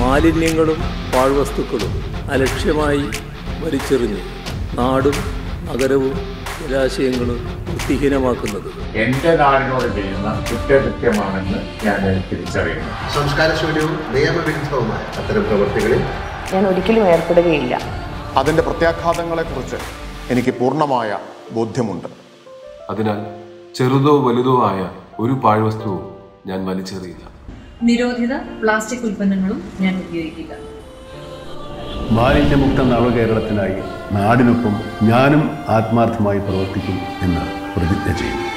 മാലിന്യങ്ങളും പാഴ്വസ്തുക്കളും അലക്ഷ്യമായി വലിച്ചെറിഞ്ഞ് നാടും നഗരവും ജലാശയങ്ങളും വൃത്തിഹീനമാക്കുന്നത് എന്റെ നാടിനോട് ചെയ്യുന്ന കുറ്റകൃത്യമാണെന്ന് ഞാൻ തിരിച്ചറിയുന്നു സംസ്കാരശൂന്യവും നിയമവിരുദ്ധവുമായ അത്തരം പ്രവൃത്തികളിൽ ഞാൻ ഒരിക്കലും ഏർപ്പെടുകയില്ല അതിൻ്റെ പ്രത്യാഘാതങ്ങളെക്കുറിച്ച് എനിക്ക് പൂർണ്ണമായ ബോധ്യമുണ്ട് അതിനാൽ ചെറുതോ വലുതോ ആയ ഒരു പാഴ്വസ്തുവും ഞാൻ വലിച്ചെറിയില്ല നിരോധിത പ്ലാസ്റ്റിക് ഉൽപ്പന്നങ്ങളും ഞാൻ ഉപയോഗിക്കില്ല മാലിന്യമുക്ത നവകേരളത്തിനായി നാടിനൊപ്പം ഞാനും ആത്മാർത്ഥമായി പ്രവർത്തിക്കും എന്ന് പ്രതിജ്ഞ ചെയ്യുന്നു